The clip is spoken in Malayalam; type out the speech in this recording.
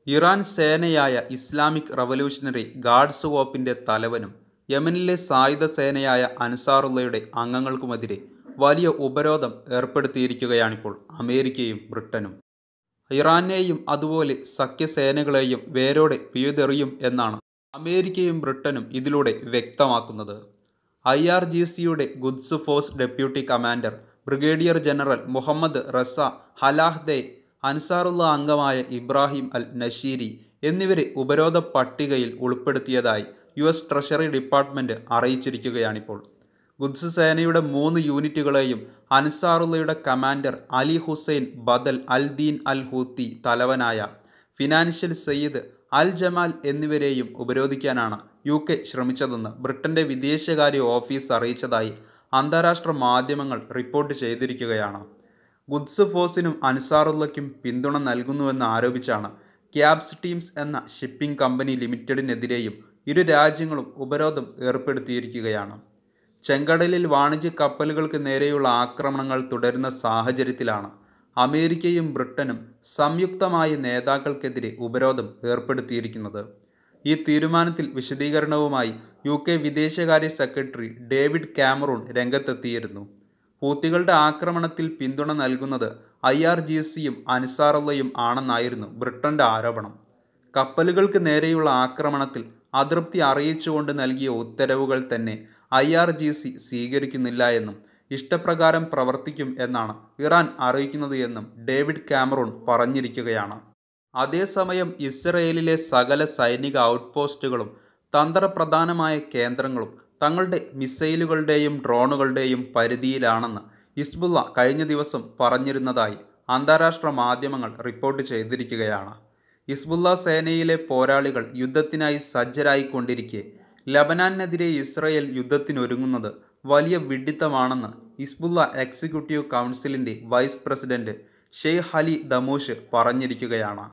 ഇറാൻ സേനയായ ഇസ്ലാമിക് റവല്യൂഷണറി ഗാർഡ്സ് കോപ്പിന്റെ തലവനും യമനിലെ സായുധ സേനയായ അൻസാറുള്ളയുടെ അംഗങ്ങൾക്കുമെതിരെ വലിയ ഉപരോധം ഏർപ്പെടുത്തിയിരിക്കുകയാണിപ്പോൾ അമേരിക്കയും ബ്രിട്ടനും ഇറാനെയും അതുപോലെ സഖ്യസേനകളെയും വേരോടെ പിഴുതെറിയും എന്നാണ് അമേരിക്കയും ബ്രിട്ടനും ഇതിലൂടെ വ്യക്തമാക്കുന്നത് ഐ ആർ ജി സിയുടെ Quds force deputy commander brigadier general Mohammad Reza ഹലാഹ്ദെ അൻസാറുള്ള അംഗമായ ഇബ്രാഹിം അൽ നഷീരി എന്നിവരെ ഉപരോധ പട്ടികയിൽ ഉൾപ്പെടുത്തിയതായി യു എസ് ട്രഷറി ഡിപ്പാർട്ട്മെൻറ്റ് അറിയിച്ചിരിക്കുകയാണിപ്പോൾ ഗുഡ്സ് സേനയുടെ മൂന്ന് യൂണിറ്റുകളെയും അൻസാറുള്ളയുടെ commander Ali Hussein Badr al Din al Houthi തലവനായ ഫിനാൻഷ്യൽ സയ്യിദ് അൽ ജമാൽ എന്നിവരെയും ഉപരോധിക്കാനാണ് യു കെ ശ്രമിച്ചതെന്ന് ബ്രിട്ടന്റെ വിദേശകാര്യ ഓഫീസ് അറിയിച്ചതായി അന്താരാഷ്ട്ര മാധ്യമങ്ങൾ റിപ്പോർട്ട് ചെയ്തിരിക്കുകയാണ് ഗുഡ്സ് ഫോഴ്സിനും അൻസാറുള്ളയ്ക്കും പിന്തുണ നൽകുന്നുവെന്ന് ആരോപിച്ചാണ് ക്യാബ്സ് ടീംസ് എന്ന ഷിപ്പിംഗ് കമ്പനി ലിമിറ്റഡിനെതിരെയും ഇരു രാജ്യങ്ങളും ഉപരോധം ഏർപ്പെടുത്തിയിരിക്കുകയാണ് ചെങ്കടലിൽ വാണിജ്യ കപ്പലുകൾക്ക് നേരെയുള്ള ആക്രമണങ്ങൾ തുടരുന്ന സാഹചര്യത്തിലാണ് അമേരിക്കയും ബ്രിട്ടനും സംയുക്തമായ നേതാക്കൾക്കെതിരെ ഉപരോധം ഏർപ്പെടുത്തിയിരിക്കുന്നത് ഈ തീരുമാനത്തിൽ വിശദീകരണവുമായി യു കെ വിദേശകാര്യ സെക്രട്ടറി ഡേവിഡ് കാമറൂൺ രംഗത്തെത്തിയിരുന്നു ഹൂത്തികളുടെ ആക്രമണത്തിൽ പിന്തുണ നൽകുന്നത് ഐ ആർ ജി സിയും അൻസാറുള്ളയും ആണെന്നായിരുന്നു ബ്രിട്ടന്റെ ആരോപണം കപ്പലുകൾക്ക് നേരെയുള്ള ആക്രമണത്തിൽ അതൃപ്തി അറിയിച്ചുകൊണ്ട് നൽകിയ ഉത്തരവുകൾ തന്നെ ഐ ആർ ജി സി സ്വീകരിക്കുന്നില്ല എന്നും ഇഷ്ടപ്രകാരം പ്രവർത്തിക്കും എന്നാണ് ഇറാൻ അറിയിക്കുന്നത് എന്നും ഡേവിഡ് കാമറൂൺ പറഞ്ഞിരിക്കുകയാണ് അതേസമയം ഇസ്രയേലിലെ സകല സൈനിക ഔട്ട്പോസ്റ്റുകളും തന്ത്രപ്രധാനമായ കേന്ദ്രങ്ങളും തങ്ങളുടെ മിസൈലുകളുടെയും ഡ്രോണുകളുടെയും പരിധിയിലാണെന്ന് ഹിസ്ബുള്ള കഴിഞ്ഞ ദിവസം പറഞ്ഞിരുന്നതായി അന്താരാഷ്ട്ര മാധ്യമങ്ങൾ റിപ്പോർട്ട് ചെയ്തിരിക്കുകയാണ് ഹിസ്ബുള്ള സേനയിലെ പോരാളികൾ യുദ്ധത്തിനായി സജ്ജരായിക്കൊണ്ടിരിക്കെ ലബനാനെതിരെ ഇസ്രയേൽ യുദ്ധത്തിനൊരുങ്ങുന്നത് വലിയ വിഡിത്തമാണെന്ന് ഹിസ്ബുള്ള എക്സിക്യൂട്ടീവ് കൗൺസിലിൻ്റെ vice president Sheikh Ali Damoush പറഞ്ഞിരിക്കുകയാണ്